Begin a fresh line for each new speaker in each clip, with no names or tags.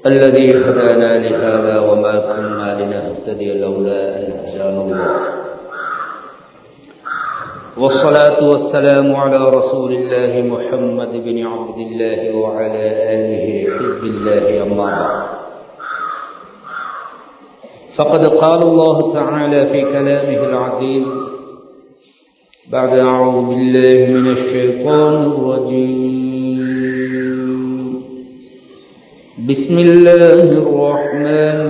الذي هدانا لهذا وما كنا لنهتدي لولا أن هدانا الله والصلاة والسلام على رسول الله محمد بن عبد الله وعلى آله حزب الله أما فقد قال الله تعالى في كلامه العزيز بعد أعوذ بالله من الشيطان الرجيم بسم الله الرحمن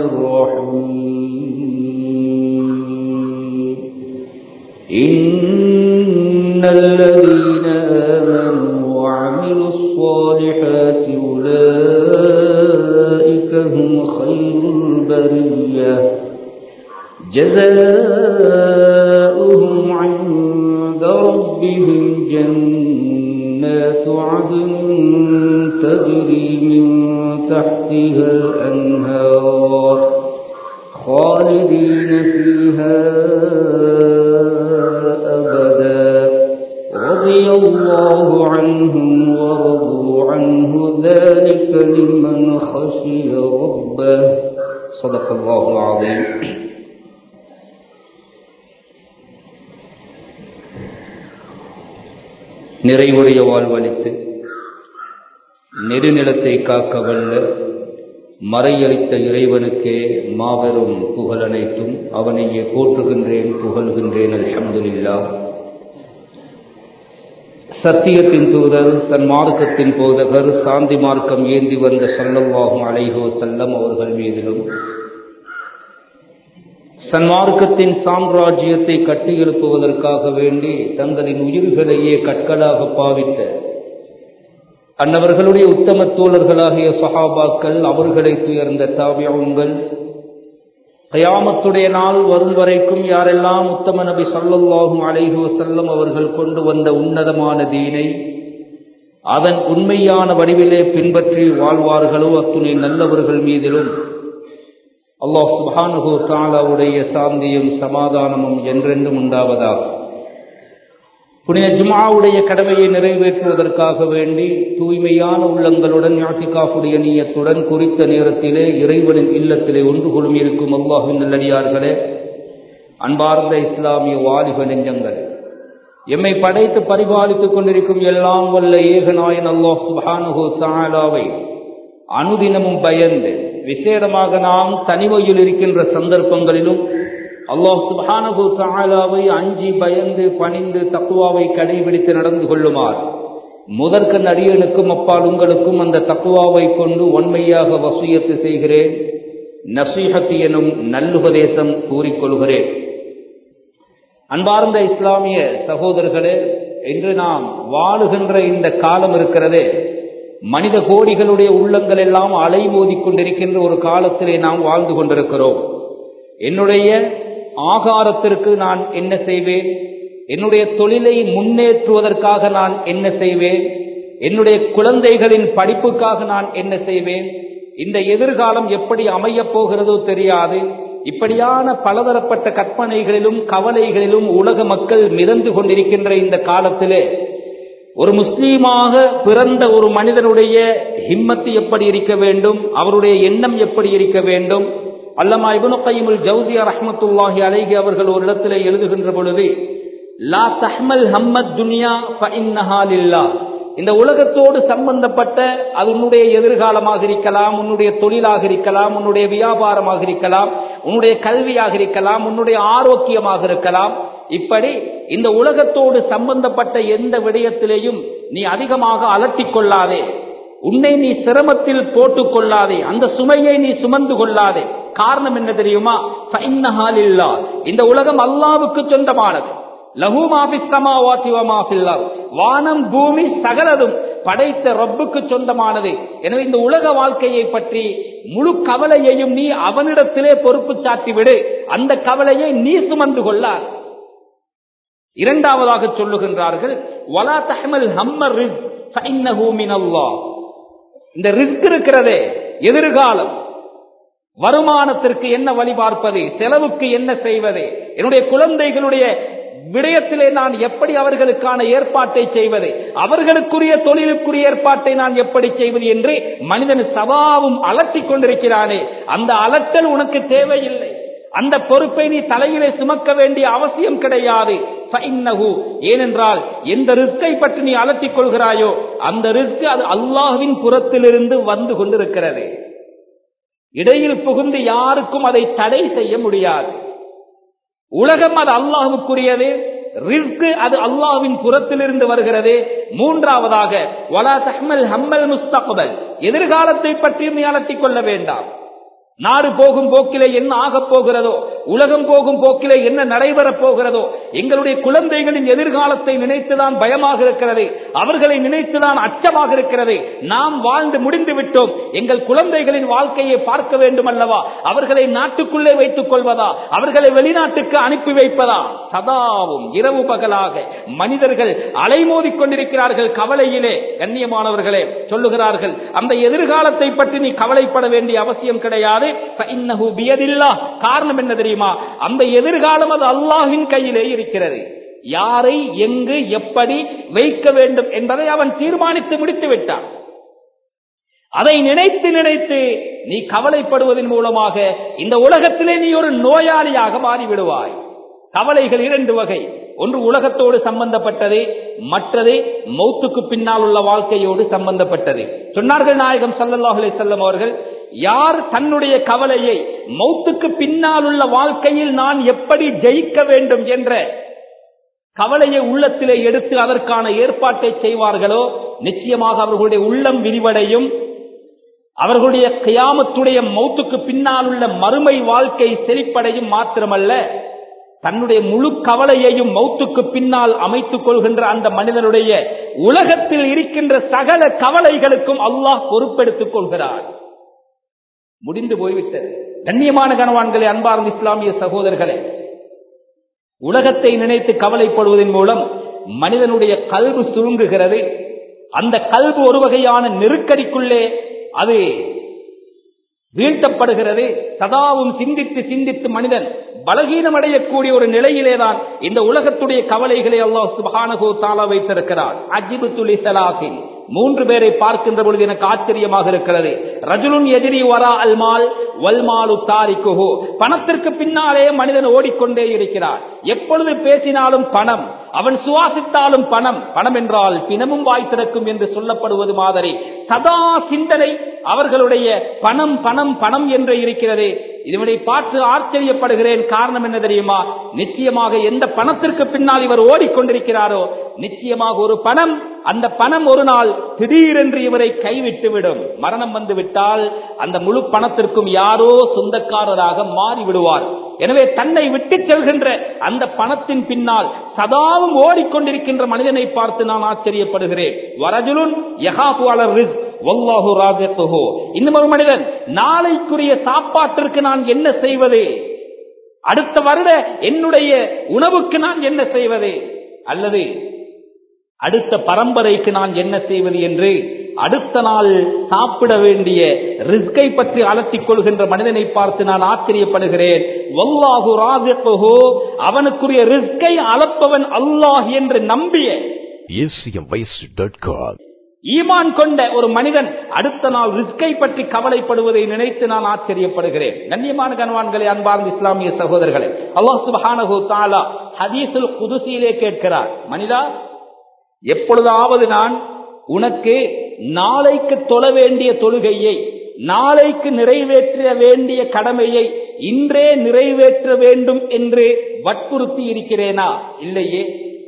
الرحيم إن الذين آمنوا وعملوا الصالحات أولئك هم خير البرية جزاؤهم عند ربهم جنات عدن تجري من تحتها الأنهار خالدين فيها أبدا رضي الله عنهم ورضوا عنه ذلك لمن خشي ربه صدق الله العظيم நிறைவுடைய வாழ்வழித்து நெடுநிலத்தை காக்க வல்ல மறையளித்த இறைவனுக்கே மாபெரும் புகழ் அனைத்தும் அவனையே போற்றுகின்றேன் புகழ்கின்றேன் அல்ஹம்துலில்லா சத்தியத்தின் தூதர் சன்மார்க்கத்தின் போதகர் சாந்தி மார்க்கம் ஏந்தி வந்த சொல்லல்லாகும் அலைஹோ செல்லம் அவர்கள் மீதிலும் சன்மார்க்கத்தின் சாம்ராஜ்யத்தை கட்டி எழுப்புவதற்காக வேண்டி தங்களின் உயிர்களையே கற்களாக பாவித்த அன்னவர்களுடைய உத்தம தோழர்களாகிய சஹாபாக்கள் அவர்களை துயர்ந்த தாவியங்கள் கயாமத்துடைய நாள் வரும் வரைக்கும் யாரெல்லாம் உத்தம நபி சல்லல்லாஹும் அலைஹு வசல்லம் அவர்கள் கொண்டு வந்த உன்னதமான தீனை அதன் உண்மையான வடிவிலே பின்பற்றி வாழ்வார்களோ அத்துணை நல்லவர்கள் மீதிலும் அல்லாஹ் சுபானுகு தாலாவுடைய சாந்தியும் சமாதானமும் என்றென்றும் உண்டாவதாக புனித ஜுமாவுடைய கடமையை நிறைவேற்றுவதற்காக வேண்டி தூய்மையான உள்ளங்களுடன் யாத்திகாஃபுடைய நீயத்துடன் குறித்த நேரத்திலே இறைவனின் இல்லத்திலே ஒன்று குழுமியிருக்கும் அல்லாஹின் நல்லடியார்களே அன்பார்ந்த இஸ்லாமிய வாலிப நெஞ்சங்கள் எம்மை படைத்து பரிபாலித்துக் கொண்டிருக்கும் எல்லாம் வல்ல ஏகநாயன் அல்லாஹ் சுபானுகு தாலாவை அனுதினமும் பயந்து விசேடமாக நாம் தனிமையில் இருக்கின்ற சந்தர்ப்பங்களிலும் அல்லாஹ் சுபானகு தாலாவை அஞ்சி பயந்து பணிந்து தக்குவாவை கடைபிடித்து நடந்து கொள்ளுமாறு முதற்க நடிகனுக்கும் அப்பால் உங்களுக்கும் அந்த தக்குவாவை கொண்டு உண்மையாக வசியத்து செய்கிறேன் நசீஹத் எனும் நல்லுபதேசம் கூறிக்கொள்கிறேன் அன்பார்ந்த இஸ்லாமிய சகோதரர்களே இன்று நாம் வாழுகின்ற இந்த காலம் இருக்கிறதே மனித கோடிகளுடைய உள்ளங்கள் எல்லாம் அலைமோதி கொண்டிருக்கின்ற ஒரு காலத்திலே நாம் வாழ்ந்து கொண்டிருக்கிறோம் என்னுடைய ஆகாரத்திற்கு நான் என்ன செய்வேன் என்னுடைய தொழிலை முன்னேற்றுவதற்காக நான் என்ன செய்வேன் என்னுடைய குழந்தைகளின் படிப்புக்காக நான் என்ன செய்வேன் இந்த எதிர்காலம் எப்படி அமையப் போகிறதோ தெரியாது இப்படியான பலதரப்பட்ட கற்பனைகளிலும் கவலைகளிலும் உலக மக்கள் மிதந்து கொண்டிருக்கின்ற இந்த காலத்திலே ஒரு முஸ்லீமாக பிறந்த ஒரு மனிதனுடைய ஹிம்மத்து எப்படி இருக்க வேண்டும் அவருடைய எண்ணம் எப்படி இருக்க வேண்டும் அல்லமா இபனு கைமுல் ஜவுசியா ரஹமத்துல்லாஹி அலைகி அவர்கள் ஒரு இடத்துல எழுதுகின்ற பொழுது லா தஹ்மல் ஹம்மத் துனியா ஃபஇன்னஹாலில்லா இந்த உலகத்தோடு சம்பந்தப்பட்ட அது உன்னுடைய எதிர்காலமாக இருக்கலாம் உன்னுடைய தொழிலாக இருக்கலாம் உன்னுடைய வியாபாரமாக இருக்கலாம் உன்னுடைய கல்வியாக இருக்கலாம் உன்னுடைய ஆரோக்கியமாக இருக்கலாம் இப்படி இந்த உலகத்தோடு சம்பந்தப்பட்ட எந்த விடயத்திலேயும் நீ அதிகமாக அலட்டிக் கொள்ளாதே உன்னை நீ சிரமத்தில் போட்டுக் கொள்ளாதே அந்த சுமையை நீ சுமந்து கொள்ளாதே காரணம் என்ன தெரியுமா இல்லா இந்த உலகம் அல்லாவுக்கு சொந்தமானது லஹு மாஃபிஸ் சமாவாத்தி வ மாஃபில் அர்த். வானம் பூமி சகலதும் படைத்த ரப்புக்கு சொந்தமானது எனவே இந்த உலக வாழ்க்கையை பற்றி முழு கவலையையும் நீ அவனிடத்திலே பொறுப்பு சாட்டி விடு அந்த கவலையை நீ சுமந்து கொள்ளார் இரண்டாவதாக சொல்லுகின்றார்கள் வலா தஹமல் ஹம்மர் ரிஸ்க் ஃபஇன்னஹு மினல்லாஹ் இந்த ரிஸ்க் இருக்கிறதே எதிர்காலம் வருமானத்திற்கு என்ன வழி பார்ப்பது செலவுக்கு என்ன செய்வது என்னுடைய குழந்தைகளுடைய விடயத்திலே நான் எப்படி அவர்களுக்கான ஏற்பாட்டை செய்வது அவர்களுக்குரிய தொழிலுக்குரிய ஏற்பாட்டை நான் எப்படி செய்வது என்று மனிதன் சவாவும் அலட்டிக் கொண்டிருக்கிறானே அந்த அலட்டல் உனக்கு தேவையில்லை அந்த பொறுப்பை நீ தலையிலே சுமக்க வேண்டிய அவசியம் கிடையாது ஃபைன்னஹு. ஏனென்றால் எந்த ரிஸ்கை பற்றி நீ அலட்டிக் கொள்கிறாயோ அந்த ரிஸ்க் அது அல்லாஹ்வின் புறத்திலிருந்து வந்து கொண்டிருக்கிறது இடையில் புகுந்து யாருக்கும் அதை தடை செய்ய முடியாது உலகம் அது அல்லாஹுக்குரியது ரிஸ்க் அது அல்லாஹ்வின் புறத்திலிருந்து வருகிறது மூன்றாவதாக வலா தஹ்மல் ஹம்மல் முஸ்தக்பல் எதிர்காலத்தை பற்றி நீ அலட்டிக் கொள்ள வேண்டாம் நாடு போகும் போக்கிலே என்ன ஆகப் போகிறதோ உலகம் போகும் போக்கிலே என்ன நடைபெறப் போகிறதோ எங்களுடைய குழந்தைகளின் எதிர்காலத்தை நினைத்துதான் பயமாக இருக்கிறது அவர்களை நினைத்துதான் அச்சமாக இருக்கிறது நாம் வாழ்ந்து முடிந்து விட்டோம் எங்கள் குழந்தைகளின் வாழ்க்கையை பார்க்க வேண்டும் அல்லவா அவர்களை நாட்டுக்குள்ளே வைத்துக் கொள்வதா அவர்களை வெளிநாட்டுக்கு அனுப்பி வைப்பதா சதாவும் இரவு பகலாக மனிதர்கள் அலைமோதிக் கொண்டிருக்கிறார்கள் கவலையிலே கண்ணியமானவர்களே சொல்லுகிறார்கள் அந்த எதிர்காலத்தை பற்றி நீ கவலைப்பட வேண்டிய அவசியம் கிடையாது فإنه بيد الله. காரணம் என்ன தெரியுமா அந்த எதிர்காலம் அது அல்லாஹ்வின் கையிலே இருக்கிறது யாரை எங்கு எப்படி வைக்க வேண்டும் என்பதை அவன் தீர்மானித்து முடித்து விட்டான் அதை நினைத்து நினைத்து நீ கவலைப்படுவதன் மூலமாக இந்த உலகத்திலே நீ ஒரு நோயாளியாக மாறிவிடுவாய் கவலைகள் இரண்டு வகை ஒன்று உலகத்தோடு சம்பந்தப்பட்டது மற்றது மௌத்துக்கு பின்னால் உள்ள வாழ்க்கையோடு சம்பந்தப்பட்டது சொன்னார்கள் நாயகம் ஸல்லல்லாஹு அலைஹி வஸல்லம் அவர்கள் யார் தன்னுடைய கவலையை மௌத்துக்கு பின்னால் உள்ள வாழ்க்கையில் நான் எப்படி ஜெயிக்க வேண்டும் என்ற கவலையை உள்ளத்திலே எடுத்து அதற்கான ஏற்பாட்டை செய்வார்களோ நிச்சயமாக அவர்களுடைய உள்ளம் விரிவடையும் அவர்களுடைய கியாமத்துடைய மௌத்துக்கு பின்னால் உள்ள மறுமை வாழ்க்கை செழிப்படையும் மாத்திரமல்ல தன்னுடைய முழு கவலையையும் மௌத்துக்கு பின்னால் அமைத்துக் கொள்கின்ற அந்த மனிதனுடைய உலகத்தில் இருக்கின்ற சகல கவலைகளுக்கும் அல்லாஹ் பொறுப்பெடுத்துக் கொள்கிறார் முடிந்து போய்விட்டது கண்ணியமான கனவான்களே அன்பார்ந்த இஸ்லாமிய சகோதரர்களே உலகத்தை நினைத்து கவலைப்படுவதன் மூலம் மனிதனுடைய கல்வு சுருங்குகிறது அந்த கல்வு ஒரு வகையான நெருக்கடிக்குள்ளே அது வீழ்த்தப்படுகிறது சதாவும் சிந்தித்து சிந்தித்து மனிதன் பலகீனம் அடையக்கூடிய ஒரு நிலையிலேதான் இந்த உலகத்துடைய கவலைகளை அல்லாஹ் சுபஹானஹு தாலா வைத்திருக்கிறார் அஜிபு துலி சலாசின் மூன்று பேரை பார்க்கின்ற பொழுது எனக்கு ஆச்சரியமாக இருக்கிறது ரஜுலுன் எதிரி வரா அல்மால் வல்மாலு தாரிக்குஹு பணத்திற்கு பின்னாலே மனிதன் ஓடிக்கொண்டே இருக்கிறார் எப்பொழுது பேசினாலும் பணம் அவன் சுவாசித்தாலும் பணம் பணம் என்றால் பிணமும் வாய் திறக்கும் என்று சொல்லப்படுவது மாதிரி சதா சிந்தனை அவர்களுடைய பணம் பணம் பணம் என்று இருக்கிறது இதனை பார்த்து ஆச்சரியப்படுகிறேன் காரணம் என்ன தெரியுமா நிச்சயமாக எந்த பணத்திற்கு பின்னால் இவர் ஓடிக்கொண்டிருக்கிறாரோ நிச்சயமாக ஒரு பணம் அந்த பணம் ஒரு நாள் திடீரென்று இவரை கைவிட்டு விடும் மரணம் வந்து விட்டால் அந்த முழு பணத்திற்கும் யாரோ சொந்தக்காரராக மாறி விடுவார் எனவே தன்னை விட்டு செல்கின்ற அந்த பணத்தின் பின்னால் சதாவும் ஓடிக்கொண்டிருக்கின்ற மனிதனை பார்த்து நான் ஆச்சரியப்படுகிறேன் வரஜுலுன் யஹாபு அலர் ரிஸ்க் வல்லாஹு ராஜத்துஹு இன்னும் ஒரு மனிதன் நாளைக்குரிய சாப்பாட்டிற்கு நான் என்ன செய்வது அடுத்த வருட என்னுடைய உணவுக்கு நான் என்ன செய்வது அல்லது அடுத்த பரம்பரைக்கு நான் என்ன செய்வது என்று அடுத்த நாள் சாப்பிட வேண்டிய ரிஸ்கை பற்றி அலட்டிக் கொள்கின்ற மனிதனை பார்த்து நான் ஆச்சரியப்படுகிறேன் வல்லாஹு ராஜத்துஹு அவனுக்குரிய ரிஸ்கை அளப்பவன் அல்லாஹ் என்று நம்பிய
acmvoice.com
ஈமான் கொண்ட ஒரு மனிதன் அடுத்த நாள் ரிஸ்கை பற்றி கவலைப்படுவதை நினைத்து நான் ஆச்சரியப்படுகிறேன் கண்ணியமான கனவான்களே அன்பார்ந்த இஸ்லாமிய சகோதரர்களே அல்லாஹ் சுபஹானஹு தஆலா ஹதீஸுல் குதுசியிலே கேட்கிறார் மனிதா எப்பொழுதாவது நான் உனக்கு நாளைக்கு தொழ வேண்டிய தொழுகையை நாளைக்கு நிறைவேற்ற வேண்டிய கடமையை இன்றே நிறைவேற்ற வேண்டும் என்று வற்புறுத்தி இருக்கிறேனா இல்லையே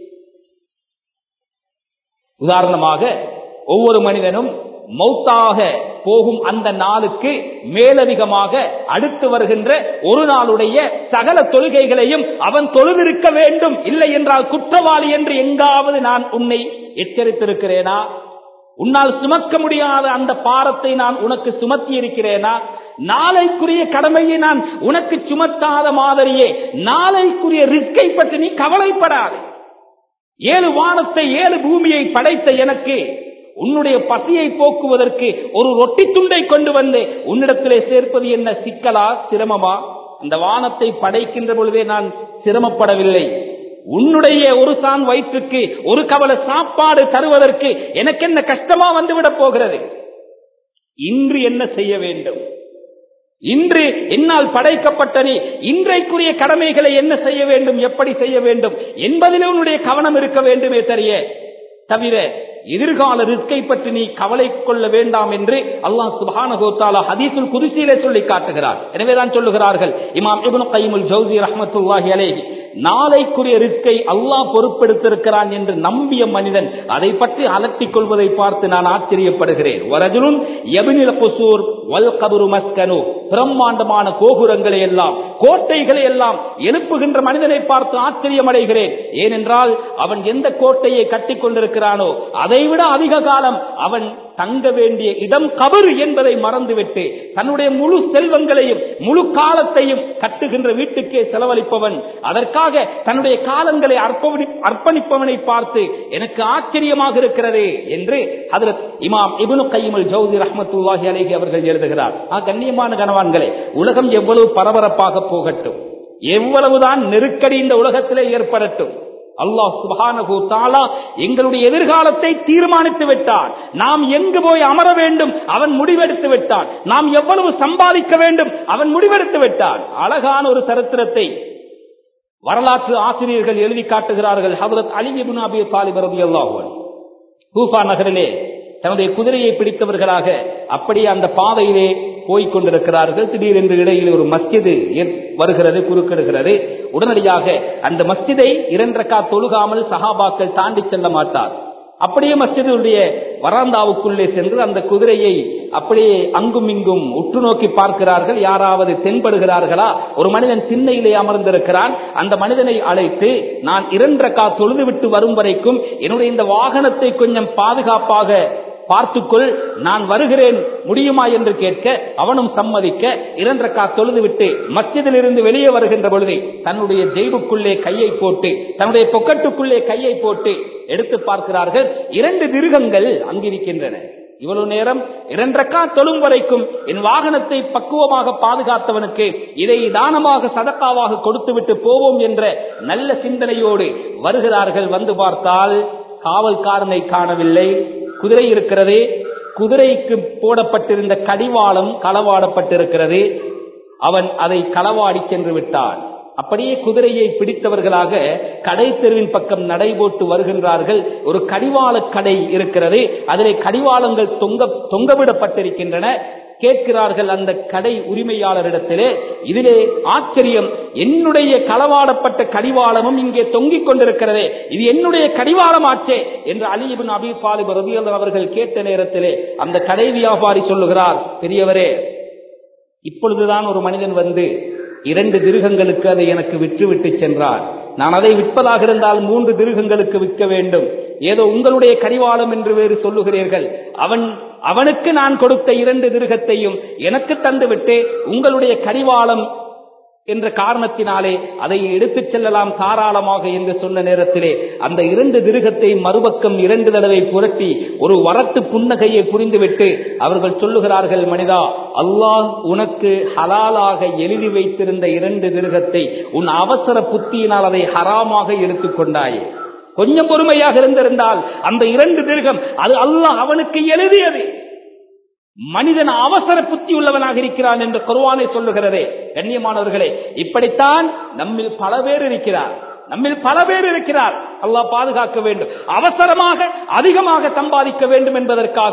உதாரணமாக ஒவ்வொரு மனிதனும் மௌத்தாக போகும் அந்த நாளுக்கு மேலதிகமாக அடுத்து வருகின்ற ஒரு நாளுடைய சகல தொழுகைகளையும் அவன் தொழுதிருக்க வேண்டும் இல்லை என்றால் குற்றவாளி என்று எங்காவது நான் உன்னை எச்சரித்திருக்கிறேனா உன்னால் சுமக்க முடியாத அந்த பாரத்தை நான் உனக்கு சுமத்தி இருக்கிறேனா நாளைக்குரிய கடமையை நான் உனக்கு சுமத்தாத மாதிரியே நாளைக்குரிய ரிஸ்கை பற்றி நீ கவலைப்படாதே ஏழு வானத்தை ஏழு பூமியை படைத்த எனக்கு உன்னுடைய பசியை போக்குவதற்கு ஒரு ரொட்டி துண்டை கொண்டு வந்து உன்னிடத்திலே சேர்ப்பது என்ன சிக்கலா சிரமமா அந்த வானத்தை படைக்கின்ற பொழுதே நான் சிரமப்படவில்லை உன்னுடைய ஒரு சான் வயிற்றுக்கு ஒரு கவல சாப்பாடு தருவதற்கு எனக்கு என்ன கஷ்டமா வந்துவிடப் போகிறது இன்று என்ன செய்ய வேண்டும் இன்று என்னால் படைக்கப்பட்ட நீ இன்றைக்குரிய கடமைகளை என்ன செய்ய வேண்டும் எப்படி செய்ய வேண்டும் என்பதிலே உன்னுடைய கவனம் இருக்க வேண்டுமே தெரிய தவிர எதிர்கால ரிஸ்கை பற்றி நீ கவலை கொள்ள வேண்டாம் என்று அல்லாஹ் சுபானகோத்தாலா ஹதீசுல் குதிசியிலே சொல்லி காட்டுகிறார் எனவேதான் சொல்லுகிறார்கள் இமாம் இப்னு கைமுல் ஜவுசி ரஹமத்துல்லாஹி அலேஹி நாளைக்குரிய ரிஸ்கை அல்லாஹ் பொறுப்பெடுத்திருக்கிறான் என்று நம்பிய மனிதன் அதை பற்றி அலட்டிக் கொள்வதை பார்த்து நான் ஆச்சரியப்படுகிறேன் வரஜுலும் எபினில் குசூர் வல் கபுரு மஸ்கனு பிரம்மாண்டமான கோபுரங்களை எல்லாம் கோட்டைகளை எல்லாம் எழுப்புகின்ற மனிதனை பார்த்து ஆச்சரியம் அடைகிறேன் ஏனென்றால் அவன் எந்த கோட்டையை கட்டிக் கொண்டிருக்கிறானோ அதைவிட அதிக காலம் அவன் தங்க வேண்டிய இடம் கபரு என்பதை மறந்துவிட்டு தன்னுடைய முழு செல்வங்களையும் முழு காலத்தையும் கட்டுகின்ற வீட்டுக்கே செலவழிப்பவன் அதற்காக தன்னுடைய காலங்களை அர்ப்பணி அர்ப்பணிப்பவனை பார்த்து எனக்கு ஆச்சரியமாக இருக்கிறது என்று ஹதரத் இமாம் இபுனு கைமுல் ஜவுதி ரஹமத்துல்லாஹி அலைஹி அவர்கள் எழுதுகிறார் ஆ கண்ணியமான கனவான்களே உலகம் எவ்வளவு பரபரப்பாக போகட்டும் எவ்வளவுதான் நெருக்கடி இந்த உலகத்திலே ஏற்படட்டும் அல்லாஹ் சுபானகு தாலா எங்களுடைய எதிர்காலத்தை தீர்மானித்து விட்டான் நாம் எங்கு போய் அமர வேண்டும் அவன் முடிவெடுத்து விட்டான் நாம் எவ்வளவு சம்பாதிக்க வேண்டும் அவன் முடிவெடுத்து விட்டான் அழகான ஒரு சரித்திரத்தை வரலாற்று ஆசிரியர்கள் எழுதி காட்டுகிறார்கள் ஹபரத் அலிபின் அபி தாலிப் ரதி அல்லாஹுவன் கூஃபா நகரிலே தன்னுடைய குதிரையை பிடித்தவர்களாக அப்படியே அந்த பாதையிலே போய்க் கொண்டிருக்கிறார்கள் திடீரென்று இடையில் ஒரு மஸ்ஜிது வருகிறது குறுக்கிடுகிறது உடனடியாக அந்த மஸ்ஜிதை இரண்டக்கா தொழுகாமல் சஹாபாக்கள் தாண்டி செல்ல மாட்டார் அப்படியே மஸ்ஜிதுடைய வராந்தாவுக்குள்ளே சென்று அந்த குதிரையை அப்படியே அங்கும் இங்கும் உற்று நோக்கி பார்க்கிறார்கள் யாராவது தென்படுகிறார்களா ஒரு மனிதன் திண்ணையிலே அமர்ந்திருக்கிறான் அந்த மனிதனை அழைத்து நான் இரண்டக்கா தொழுது விட்டு வரும் வரைக்கும் என்னுடைய இந்த வாகனத்தை கொஞ்சம் பாதுகாப்பாக பார்த்துக்கொள் நான் வருகிறேன் முடியுமா என்று கேட்க அவனும் சம்மதிக்க இரண்டரக்கா தொழுது விட்டு மஸ்ஜிதில் இருந்து வெளியே வருகின்ற பொழுது தன்னுடைய ஜெய்புக்குள்ளே கையை போட்டு தன்னுடைய பொக்கட்டுக்குள்ளே கையை போட்டு எடுத்து பார்க்கிறார்கள் இரண்டு மிருகங்கள் அங்கிருக்கின்றன இவ்வளவு நேரம் இரண்டரக்கா தொழும் வரைக்கும் என் வாகனத்தை பக்குவமாக பாதுகாத்தவனுக்கு இதை தானமாக சதக்காவாக கொடுத்துவிட்டு போவோம் என்ற நல்ல சிந்தனையோடு வருகிறார்கள் வந்து பார்த்தால் காவல்காரனை காணவில்லை குதிரை இருக்கிறது குதிரைக்கு போடப்பட்டிருந்த கடிவாளம் களவாடப்பட்டிருக்கிறது அவன் அதை களவாடி சென்று விட்டான் அப்படியே குதிரையை பிடித்தவர்களாக கடை தெருவின் பக்கம் நடைபோட்டு வருகின்றார்கள் ஒரு கடிவாள கடை இருக்கிறது அதிலே கடிவாளங்கள் தொங்க தொங்கவிடப்பட்டிருக்கின்றன கேட்கிறார்கள் அந்த கடை உரிமையாளரிடத்திலே இதிலே ஆச்சரியம் என்னுடைய களவாடப்பட்ட கடிவாளமும் இங்கே தொங்கிக் கொண்டிருக்கிறதே இது என்னுடைய கடிவாளம் ஆச்சே என்று அலிபின் அபி பாலிப் ரபியல் அவர்கள் கேட்ட நேரத்திலே அந்த கடை வியாபாரி சொல்லுகிறார் பெரியவரே இப்பொழுதுதான் ஒரு மனிதன் வந்து இரண்டு திருகங்களுக்கு அதை எனக்கு விற்று விட்டு சென்றார் நான் அதை விற்பதாக இருந்தால் மூன்று திருகங்களுக்கு விற்க வேண்டும் ஏதோ உங்களுடைய கடிவாளம் என்று வேறு சொல்லுகிறீர்கள் அவன் அவனுக்கு நான் கொடுத்த இரண்டு திருகத்தையும் எனக்கு தந்துவிட்டு உங்களுடைய கடிவாளம் என்ற காரணத்தினாலே அதை எடுத்துச் செல்லலாம் தாராளமாக என்று சொன்ன நேரத்திலே அந்த இரண்டு திருகத்தை மறுபக்கம் இரண்டு தடவை புரட்டி ஒரு வரட்டு புன்னகையை புரிந்துவிட்டு அவர்கள் சொல்லுகிறார்கள் மனிதா அல்லாஹ் உனக்கு ஹலாலாக எழுதி வைத்திருந்த இரண்டு திருகத்தை உன் அவசர புத்தியினால் அதை ஹராமாக எடுத்துக்கொண்டாயே கொஞ்சம் பொறுமையாக இருந்திருந்தால் அந்த இரண்டு திருகம் அது அல்லாஹ் அவனுக்கு எழுதியது மனிதன் அவசர புத்தி உள்ளவனாக இருக்கிறான் என்று குருவானை சொல்லுகிறதே கண்ணியமானவர்களே இப்படித்தான் நம்மில் பல பேர் இருக்கிறார் நம்மில் பல பேர் இருக்கிறார் அல்லாஹ் பாதுகாக்க வேண்டும் அவசரமாக அதிகமாக சம்பாதிக்க வேண்டும் என்பதற்காக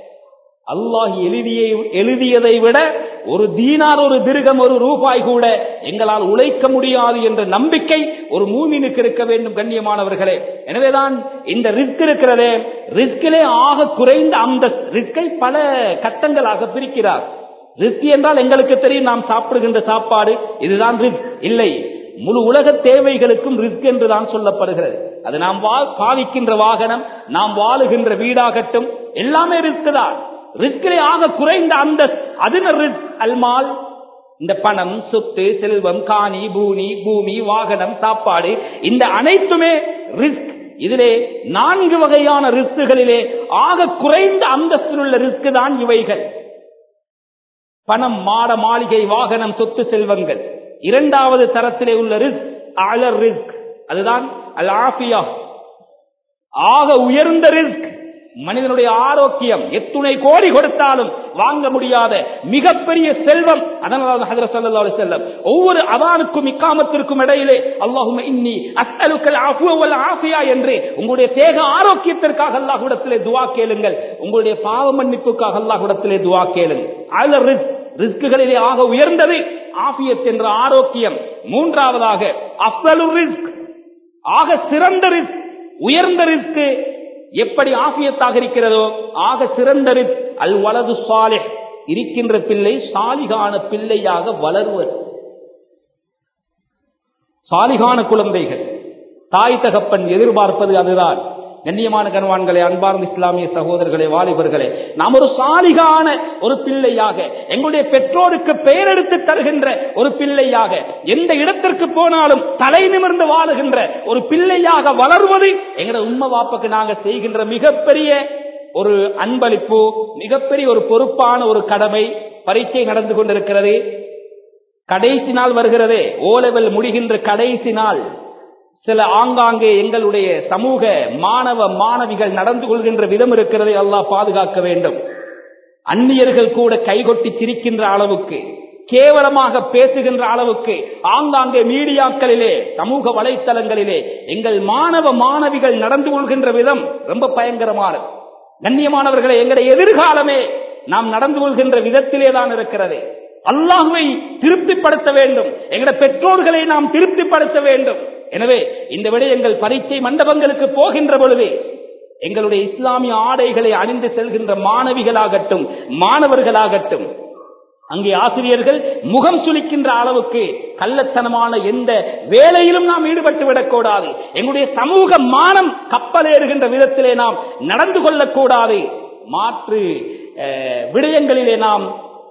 அல்லாஹ் எழுதிய எழுதியதை விட ஒரு தீனார் ஒரு திருகம் ஒரு ரூபாய் கூட எங்களால் உழைக்க முடியாது என்ற நம்பிக்கை ஒரு மூமினுக்கு இருக்க வேண்டும் கண்ணியமானவர்களே எனவேதான் இந்த ரிஸ்க் இருக்கிறதே ரிஸ்கிலே ஆக குறைந்த அந்த ரிஸ்கை பல கட்டங்களாக பிரிக்கிறார் ரிஸ்க் என்றால் எங்களுக்கு தெரியும் நாம் சாப்பிடுகின்ற சாப்பாடு இதுதான் ரிஸ்க் இல்லை முழு உலக தேவைகளுக்கும் ரிஸ்க் என்றுதான் சொல்லப்படுகிறது அது நாம் பாவிக்கின்ற வாகனம் நாம் வாழுகின்ற வீடாகட்டும் எல்லாமே ரிஸ்க் தான் ரிஸ்கிலே ஆக குறைந்த அந்த அதின ரிஸ்க் அல்மால் இந்த பணம் சொத்து செல்வம் காணி பூனி பூமி வாகனம் சாப்பாடு இந்த அனைத்துமே ரிஸ்க் இதிலே நான்கு வகையான ரிஸ்குகளிலே ஆக குறைந்த அந்தஸ்தில் உள்ள ரிஸ்க் தான் இவைகள் பணம் மாட மாளிகை வாகனம் சொத்து செல்வங்கள் இரண்டாவது தரத்திலே உள்ள ரிஸ்க் அலர் ரிஸ்க் அதுதான் அல் ஆஃபியா ஆக உயர்ந்த ரிஸ்க் மனிதனுடைய ஆரோக்கியம் எத்துணை கோடி கொடுத்தாலும் வாங்க முடியாத மிகப்பெரிய செல்வம் அதனால ஹஜரத் ஸல்லல்லாஹு அலைஹி வஸல்லம் ஒவ்வொரு அதானுக்கும் இக்காமத்திற்கும் இடையிலே அல்லாஹும்ம இன்னி அஸ்அலுக்கல் அஃப்வ வல் ஆஃபியா என்று உங்களுடைய தேக ஆரோக்கியத்திற்காக அல்லாஹ்விடத்திலே துஆ கேளுங்கள் உங்களுடைய பாவ மன்னிப்புக்காக அல்லாஹ்விடத்திலே துஆ கேளுங்கள் அல ரிஸ்க் ரிஸ்குகளிலே ஆக உயர்ந்தது ஆஃபியத் என்ற ஆரோக்கியம் மூன்றாவதாக அஃலு ரிஸ்க் ஆக சிறந்த ரிஸ்க் உயர்ந்த ரிஸ்க் எப்படி ஆபியத்தாக இருக்கிறதோ ஆக சிறந்த ரிஸ்க் அல் வலது சாலிஹ் இருக்கின்ற பிள்ளை சாலிகான பிள்ளையாக வளருவது சாலிகான குழந்தைகள் தாய் தகப்பன் எதிர்பார்ப்பது அதுதான் கண்ணியமான கணவான்களே அன்பார்ந்த இஸ்லாமிய சகோதரர்களே வாலிபர்களே நாம் ஒரு சாலிகான ஒரு பிள்ளையாக எங்களுடைய பெற்றோருக்கு பெயரெடுத்து தருகின்ற ஒரு பிள்ளையாக எந்த இடத்திற்கு போனாலும் தலை நிமிர்ந்து வாழுகின்ற ஒரு பிள்ளையாக வளர்வது எங்களோட உண்மை வாப்புக்கு நாங்க செய்கின்ற மிகப்பெரிய ஒரு அன்பளிப்பு மிகப்பெரிய ஒரு பொறுப்பான ஒரு கடமை பரீட்சை நடந்து கொண்டிருக்கிறது கடைசி நாள் வருகிறதே ஓ லெவல் முடிகின்ற கடைசி நாள் சில ஆங்காங்கே எங்களுடைய சமூக மாணவ மாணவிகள் நடந்து கொள்கின்ற விதம் இருக்கிறதை அல்லாஹ் பாதுகாக்க வேண்டும் அந்நியர்கள் கூட கைகொட்டி சிரிக்கின்ற அளவுக்கு கேவலமாக பேசுகின்ற அளவுக்கு ஆங்காங்கே மீடியாக்களிலே சமூக வலைத்தளங்களிலே எங்கள் மாணவ மாணவிகள் நடந்து கொள்கின்ற விதம் ரொம்ப பயங்கரமானது கண்ணியமானவர்களை எங்களுடைய எதிர்காலமே நாம் நடந்து கொள்கின்ற விதத்திலே தான் இருக்கிறது அல்லாஹுவை திருப்திப்படுத்த வேண்டும் எங்களுடைய பெற்றோர்களை நாம் திருப்திப்படுத்த வேண்டும் எனவே இந்த விடயங்கள் பரீட்சை மண்டபங்களுக்கு போகின்ற பொழுது எங்களுடைய இஸ்லாமிய ஆடைகளை அணிந்து செல்கின்ற மாணவிகளாகட்டும் மாணவர்களாகட்டும் அங்கே ஆசிரியர்கள் முகம் சுளிக்கின்ற அளவுக்கு கள்ளத்தனமான எந்த வேலையிலும் நாம் ஈடுபட்டு விடக்கூடாது எங்களுடைய சமூக மானம் கப்பலேறுகின்ற விதத்திலே நாம் நடந்து கொள்ளக்கூடாது மாற்று விடயங்களிலே நாம்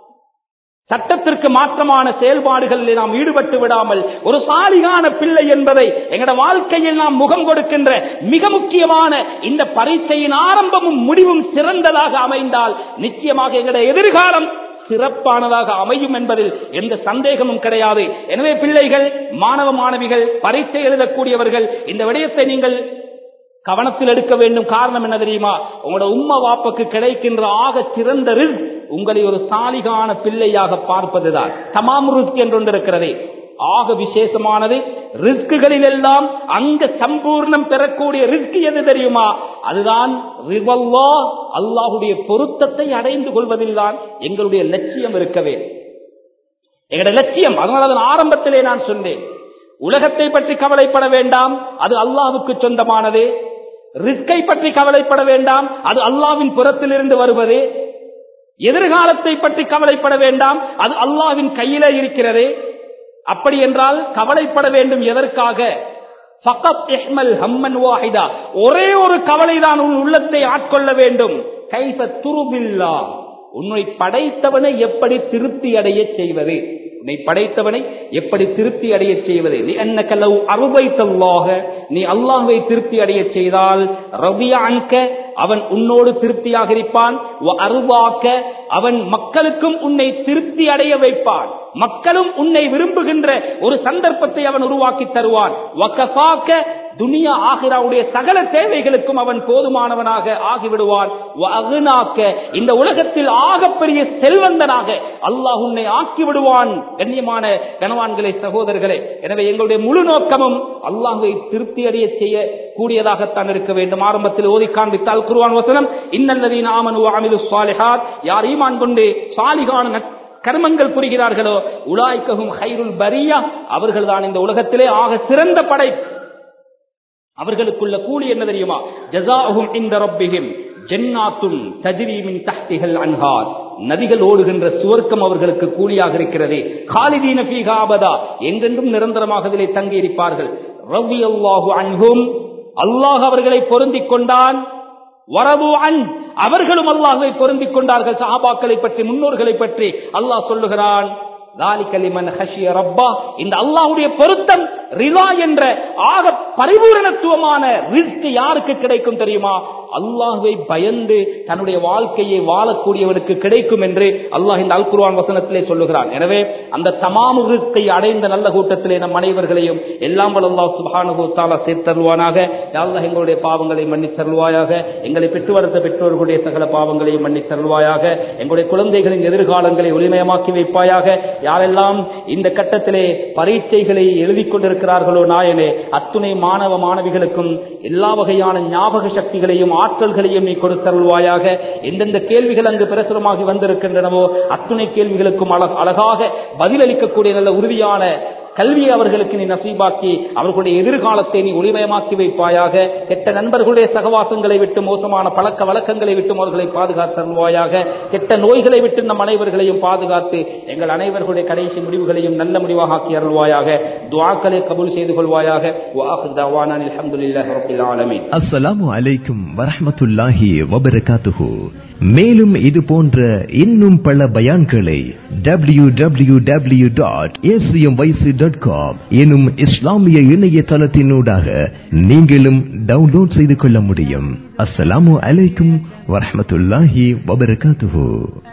சட்டத்திற்கு மாற்றமான செயல்பாடுகளில் நாம் ஈடுபட்டு விடாமல் ஒரு சாலிகான பிள்ளை என்பதை எங்களோட வாழ்க்கையில் நாம் முகம் கொடுக்கின்ற மிக முக்கியமான இந்த பரீட்சையின் ஆரம்பமும் முடிவும் சிறந்ததாக அமைந்தால் நிச்சயமாக எங்களுடைய எதிர்காலம் சிறப்பானதாக அமையும் என்பதில் எந்த சந்தேகமும் கிடையாது எனவே பிள்ளைகள் மாணவ மாணவிகள் பரீட்சை எழுதக்கூடியவர்கள் இந்த விடயத்தை நீங்கள் கவனத்தில் எடுக்க வேண்டும் காரணம் என்ன தெரியுமா உங்களோட உம்ம வாப்புக்கு கிடைக்கின்ற ஆக சிறந்த ரிஸ்க் உங்களை ஒரு சாலிகான பிள்ளையாக பார்ப்பதுதான் தமாம் ரிஸ்க் என்று இருக்கிறதே ஆக விசேஷமானது ரிஸ்குகளில் எல்லாம் அங்க சம்பூர்ணம் பெறக்கூடிய ரிஸ்க் எது தெரியுமா அதுதான் ரிவல்லா அல்லாஹுடைய பொருத்தத்தை அடைந்து கொள்வதில் தான் எங்களுடைய லட்சியம் இருக்க வேண்டும் எங்களுடைய லட்சியம் அதனால அதன் ஆரம்பத்திலே நான் சொன்னேன் உலகத்தை பற்றி கவலைப்பட வேண்டாம் அது அல்லாவுக்கு சொந்தமானது ரிஸ்கை பற்றி கவலைப்பட வேண்டாம் அது அல்லாவின் புறத்திலிருந்து வருவது எதிர்காலத்தை பற்றி கவலைப்பட வேண்டாம் அது அல்லாவின் கையிலே இருக்கிறது அப்படி என்றால் கவலைப்பட வேண்டும் எதற்காக ஒரே ஒரு கவலைதான் உன் உள்ளத்தை ஆட்கொள்ள வேண்டும் கைச துருபில்லா உன்னை படைத்தவனை எப்படி திருப்தி அடைய செய்வது உன்னை படைத்தவனை எப்படி திருப்தி அடைய செய்வது நீ என்ன கலவு அருவைத்தல்லாக நீ அல்லாஹை திருப்தி அடைய செய்தால் ரவியா அன்க அவன் உன்னோடு திருப்தியாக இருப்பான் அருவாக்க அவன் மக்களுக்கும் உன்னை திருப்தி அடைய வைப்பான் மக்களும் உன்னை விரும்புகின்ற ஒரு சந்தர்ப்பத்தை அவன் உருவாக்கி தருவான் துனியா ஆகிராவுடைய சகல தேவைகளுக்கும் அவன் போதுமானவனாக ஆகிவிடுவான் இந்த உலகத்தில் ஆகப்பெரிய செல்வந்தனாக அல்லாஹ் உன்னை ஆக்கி விடுவான் கண்ணியமான கனவான்களே சகோதரர்களே எனவே எங்களுடைய முழு நோக்கமும் அல்லாஹை திருப்தி அடைய செய்ய கூடியதாகத்தான் இருக்க வேண்டும் ஆரம்பத்தில் ஓதி காண்பித்தால் குருவான் வசனம் இன்னல்லதீன் ஆமனு அமிலு சாலிஹாத் யார் ஈமான் கொண்டு சாலிகான கர்மங்கள் புரிகிறார்களோ உலாய்க்கவும் ஹைருல் பரியா அவர்கள் தான் இந்த உலகத்திலே ஆக சிறந்த படைப்பு அவர்களுக்குள்ள கூலி என்ன தெரியுமா ஜசாஹும் இந்த ரப்பிஹிம் ஜென்னாத்தும் தஜிரீமின் தஹ்திகள் அன்ஹார் நதிகள் ஓடுகின்ற சுவர்க்கம் அவர்களுக்கு கூலியாக இருக்கிறது காலிதீன பீகாபதா என்றென்றும் நிரந்தரமாக இதிலே தங்கி இருப்பார்கள் ரவி அல்லாஹு அன்ஹும் அல்லாஹ் அவர்களை பொருந்திக் கொண்டான் வரவு அன் அவர்களும் அல்லாஹுவை பொருந்திக் கொண்டார்கள் சஹாபாக்களை பற்றி முன்னோர்களை பற்றி அல்லாஹ் சொல்லுகிறான் இந்த அல்லாஹுடைய பொருத்தம் ரிலா என்ற ஆக பரிபூரணத்துவமான ரிஸ்க் யாருக்கு கிடைக்கும் தெரியுமா அல்லாஹ்வை பயந்து தன்னுடைய வாழ்க்கையை வாழக்கூடியவனுக்கு கிடைக்கும் என்று அல்லாஹ் இந்த அல் குர்ஆன் வசனத்திலே சொல்லுகிறான் எனவே அந்த தமாமுகத்தை அடைந்த நல்ல கூட்டத்திலே நம் அனைவர்களையும் எல்லாம் வல்ல அல்லாஹ் சுப்ஹானஹு வ தஆலா சேர்த்தருவானாக யா அல்லாஹ் எங்களுடைய பாவங்களை மன்னித்தருள்வாயாக எங்களை பெற்று வளர்த்த பெற்றோர்களுடைய சகல பாவங்களையும் மன்னித்தருள்வாயாக எங்களுடைய குழந்தைகளின் எதிர்காலங்களை ஒளிமயமாக்கி வைப்பாயாக யாரெல்லாம் இந்த கட்டத்திலே பரீட்சைகளை எழுதிக் கொண்டிருக்கிறார்களோ நாயனே அத்துணை மாணவ மாணவிகளுக்கும் எல்லா வகையான ஞாபக சக்திகளையும் ஆற்றல்களையும் நீ கொடுத்தருள்வாயாக எந்தெந்த கேள்விகள் அங்கு பிரசுரமாகி வந்திருக்கின்றனவோ அத்துணை கேள்விகளுக்கும் அழ- அழகாக பதிலளிக்கக்கூடிய நல்ல உறுதியான கல்வியை அவர்களுக்கு நீ நசீபாக்கி அவர்களுடைய எதிர்காலத்தை நீ ஒளிமயமாக்கி வைப்பாயாக கெட்ட நண்பர்களுடைய சகவாசங்களை விட்டு மோசமான பழக்க வழக்கங்களை விட்டு அவர்களை பாதுகாத்தருள்வாயாக கெட்ட நோய்களை விட்டு நம் அனைவர்களையும் பாதுகாத்து எங்கள் அனைவர்களுடைய கடைசி முடிவுகளையும் நல்ல முடிவாக ஆக்கி அருள்வாயாக துவாக்களை கபூல் செய்து கொள்வாயாக வாஹு தவானா அல்ஹம்துலில்லாஹி ரப்பில் ஆலமீன்
அஸ்ஸலாமு அலைக்கும் வரஹ்மத்துல்லாஹி வபரகாத்துஹு மேலும் இது போன்ற இன்னும் பல பயான்களை W W W dot dot com எனும் இஸ்லாமிய இணையதளத்தினூடாக நீங்களும் டவுன்லோட் செய்து கொள்ள முடியும் அஸ்ஸலாமு அலைக்கும் வரஹ்மத்துல்லாஹி வபரகாத்துஹு